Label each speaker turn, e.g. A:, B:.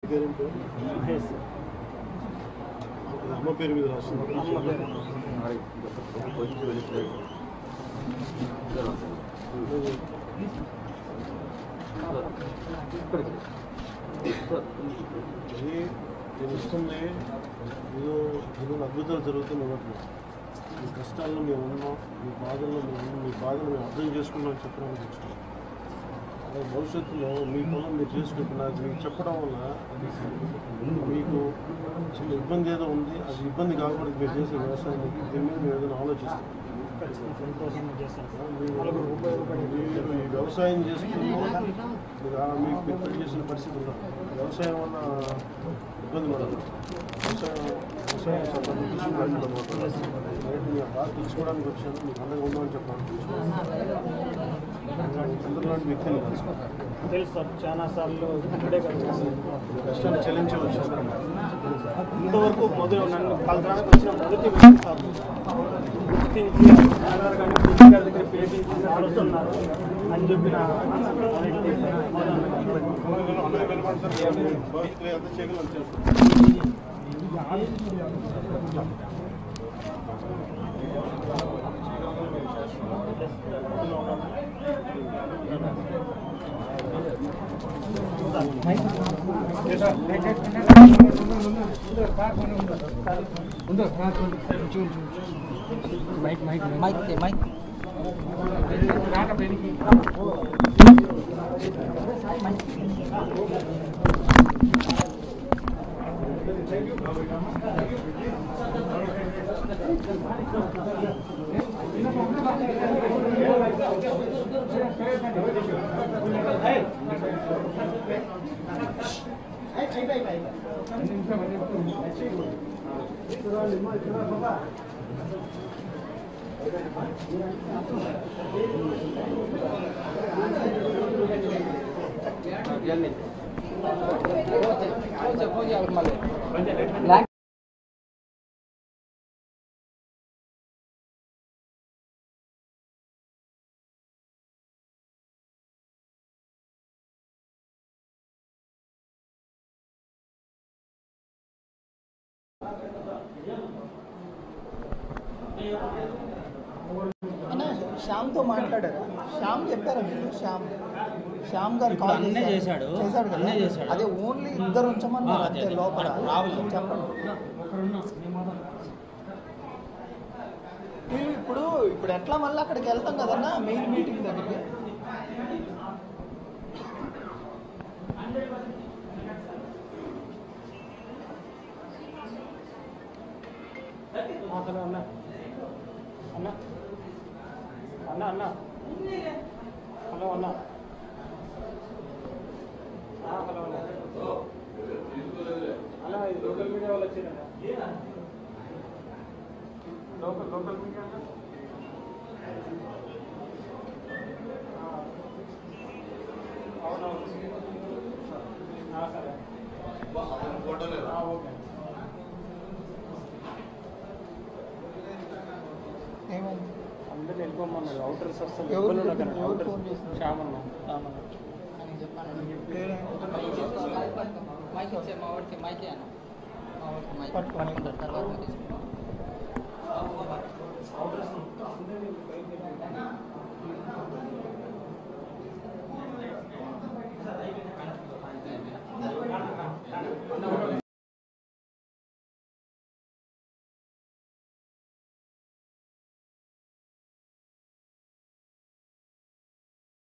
A: పేరేం పేరు
B: మహేష్
A: అమ్మ పేరు మీద రాస్తుంది
B: అమ్మ పేరు
A: ఇది నేను ఇస్తుంది ఏదో ఏదో అద్భుతాలు జరుగుతున్న ఉన్నట్లు మీ కష్టాల్లో మేము ఉన్నాం మీ బాధల్లో మేము ఉన్నాం మీ బాధలు మేము అర్థం చేసుకున్నాం చెప్పడానికి వచ్చాం అదే భవిష్యత్తులో మీ పొలం మీరు చేసుకుంటే నాకు మీకు చెప్పడం వల్ల మీకు చిన్న ఇబ్బంది ఏదో ఉంది అది ఇబ్బంది కాకూడదు మీరు చేసే వ్యవసాయం దీని మీద మేము ఏదైనా ఆలోచిస్తాం
B: ఖచ్చితంగా సంతోషంగా చేస్తాను సార్
A: మీరు
B: నలుగురు ఉపయోగపడి
A: మీరు ఈ వ్యవసాయం చేస్తూ మీరు ఆ మీకు పెట్టుబడి చేసిన పరిస్థితి ఉండదు వ్యవసాయం వల్ల ఇబ్బంది పడదు వ్యవసాయం వ్యవసాయం సంబంధించి రైతులు అనమాట రైతు మీ బాధ తెలుసుకోవడానికి వచ్చాను మీకు అందంగా ఉందని చెప్పడానికి చంద్రలాంటి వ్యక్తిని కలుసుకోవాలి
B: తెలుసు సార్ చాలా సార్లు ఇక్కడే కలిసి
A: కష్టాన్ని చెల్లించి వచ్చాను
B: ఇంతవరకు మొదలు నన్ను కలసడానికి వచ్చిన మొదటి వ్యక్తి సార్ గుర్తించి ఆధార్ కానీ పుట్టి గారి దగ్గర పే చేసి సార్ వస్తున్నారు అని చెప్పిన వ్యక్తి
A: ఎంత చేయగలం చేస్తాను
C: మైక్ తే మైక్ మళ్ళీ అన్న శ్యామ్తో మాట్లాడారా శ్యామ్ చెప్పారా మీరు శ్యామ్ శ్యామ్ గారు
D: ఇప్పుడు
C: కాల్
D: అన్నే
C: చేశారు.
D: చేశాడు.
C: చేశాడు కదా
D: అన్నే చేశాడు.
C: అదే ఓన్లీ ఇద్దరు ఉంచమన్నారు
D: ఆ,
C: అంతే
D: అదే, అదే.
C: లోపల
D: రావు.
C: చెప్పండి మీరు ఇప్పుడు ఇప్పుడు ఎట్లా మళ్ళీ అక్కడికి వెళ్తాం కదన్నా మెయిన్ మీటింగ్ దగ్గరికి
B: హలో అన్న అన్న అన్న అన్న హలో అన్న ఆ, హలో అన్న అన్న ఇది లోకల్ మీడియా వాళ్ళు వచ్చారంట లోకల్ లోకల్ మీడియా అన్న? ఆ. అవునవును ఆ, సరే ఆ, ఓకే
C: ఏమైంది
B: అందరూ వెళ్ళిపోమన్నారు అవుటర్ అసలు
C: ఎవరు
B: ఇబ్బంది
C: చెప్పారు?
B: ఉండదు
C: ఎవరు
B: అవుటర్
C: ఫోన్ చేస్తున్నారు?
B: శ్యామన్న శ్యామన్న
C: అని చెప్పాను
E: మైక్ ఇచ్చే మా వాడికి మైక్ అన్న మా వాడికి మైక్
C: పట్టుకో.
E: పట్టుకుంటారు తర్వాత తీసుకుంటాం
B: అవుటర్